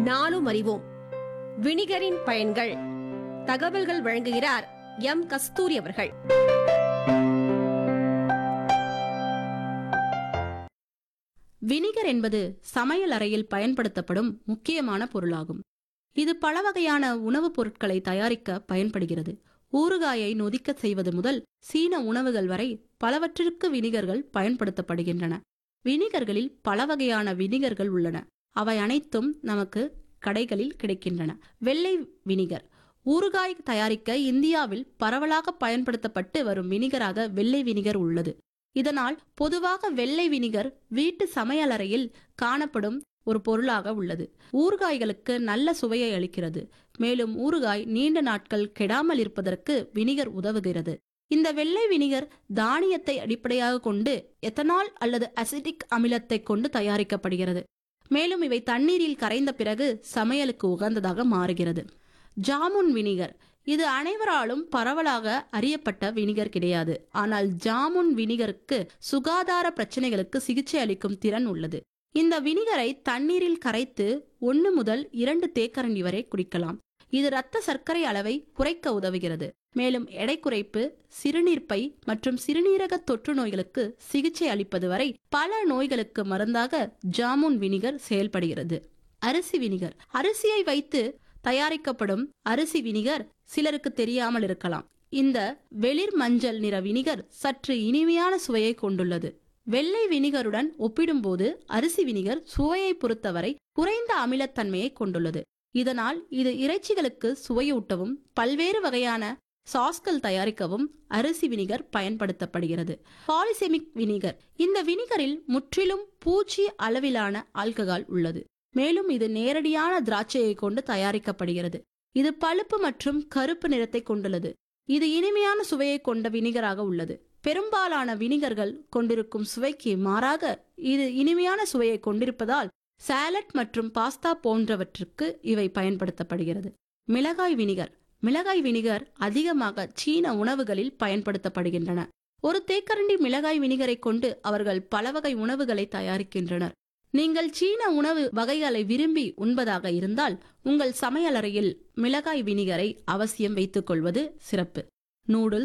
நாளும் அறிவோம் வினிகரின் பயன்கள் தகவல்கள் வழங்குகிறார் எம் கஸ்தூரி அவர்கள் வினிகர் என்பது சமையல் அறையில் பயன்படுத்தப்படும் முக்கியமான பொருளாகும் இது பல வகையான உணவுப் பொருட்களை தயாரிக்க பயன்படுகிறது ஊறுகாயை நொதிக்க செய்வது முதல் சீன உணவுகள் வரை பலவற்றிற்கு வினிகர்கள் பயன்படுத்தப்படுகின்றன வினிகர்களில் பல வகையான வினிகர்கள் உள்ளன அவை அனைத்தும் நமக்கு கடைகளில் கிடைக்கின்றன வெள்ளை வினிகர் ஊறுகாய் தயாரிக்க இந்தியாவில் பரவலாக பயன்படுத்தப்பட்டு வரும் வினிகராக வெள்ளை வினிகர் உள்ளது இதனால் பொதுவாக வெள்ளை வினிகர் வீட்டு சமையலறையில் காணப்படும் ஒரு பொருளாக உள்ளது ஊறுகாய்களுக்கு நல்ல சுவையை அளிக்கிறது மேலும் ஊறுகாய் நீண்ட நாட்கள் கெடாமல் இருப்பதற்கு வினிகர் உதவுகிறது இந்த வெள்ளை வினிகர் தானியத்தை அடிப்படையாக கொண்டு எத்தனால் அல்லது அசிட்டிக் அமிலத்தை கொண்டு தயாரிக்கப்படுகிறது மேலும் இவை தண்ணீரில் கரைந்த பிறகு சமையலுக்கு உகந்ததாக மாறுகிறது ஜாமுன் வினிகர் இது அனைவராலும் பரவலாக அறியப்பட்ட வினிகர் கிடையாது ஆனால் ஜாமுன் வினிகருக்கு சுகாதார பிரச்சனைகளுக்கு சிகிச்சை அளிக்கும் திறன் உள்ளது இந்த வினிகரை தண்ணீரில் கரைத்து ஒன்று முதல் இரண்டு தேக்கரண்டி வரை குடிக்கலாம் இது இரத்த சர்க்கரை அளவை குறைக்க உதவுகிறது மேலும் எடை குறைப்பு சிறுநீர்ப்பை மற்றும் சிறுநீரக தொற்று நோய்களுக்கு சிகிச்சை அளிப்பது வரை பல நோய்களுக்கு மருந்தாக ஜாமுன் வினிகர் செயல்படுகிறது அரிசி வினிகர் அரிசியை வைத்து தயாரிக்கப்படும் அரிசி வினிகர் சிலருக்கு தெரியாமல் இருக்கலாம் இந்த வெளிர் மஞ்சள் நிற வினிகர் சற்று இனிமையான சுவையை கொண்டுள்ளது வெள்ளை வினிகருடன் ஒப்பிடும்போது அரிசி வினிகர் சுவையை பொறுத்தவரை குறைந்த அமிலத்தன்மையை கொண்டுள்ளது இதனால் இது இறைச்சிகளுக்கு சுவையூட்டவும் பல்வேறு வகையான சாஸ்கள் தயாரிக்கவும் அரிசி வினிகர் பயன்படுத்தப்படுகிறது பாலிசெமிக் வினிகர் இந்த வினிகரில் முற்றிலும் பூச்சி அளவிலான ஆல்கஹால் உள்ளது மேலும் இது நேரடியான திராட்சையை கொண்டு தயாரிக்கப்படுகிறது இது பழுப்பு மற்றும் கருப்பு நிறத்தை கொண்டுள்ளது இது இனிமையான சுவையை கொண்ட வினிகராக உள்ளது பெரும்பாலான வினிகர்கள் கொண்டிருக்கும் சுவைக்கு மாறாக இது இனிமையான சுவையை கொண்டிருப்பதால் சாலட் மற்றும் பாஸ்தா போன்றவற்றுக்கு இவை பயன்படுத்தப்படுகிறது மிளகாய் வினிகர் மிளகாய் வினிகர் அதிகமாக சீன உணவுகளில் பயன்படுத்தப்படுகின்றன ஒரு தேக்கரண்டி மிளகாய் வினிகரை கொண்டு அவர்கள் பல வகை உணவுகளை தயாரிக்கின்றனர் நீங்கள் சீன உணவு வகைகளை விரும்பி உண்பதாக இருந்தால் உங்கள் சமையலறையில் மிளகாய் வினிகரை அவசியம் வைத்துக் கொள்வது சிறப்பு நூடுல்ஸ்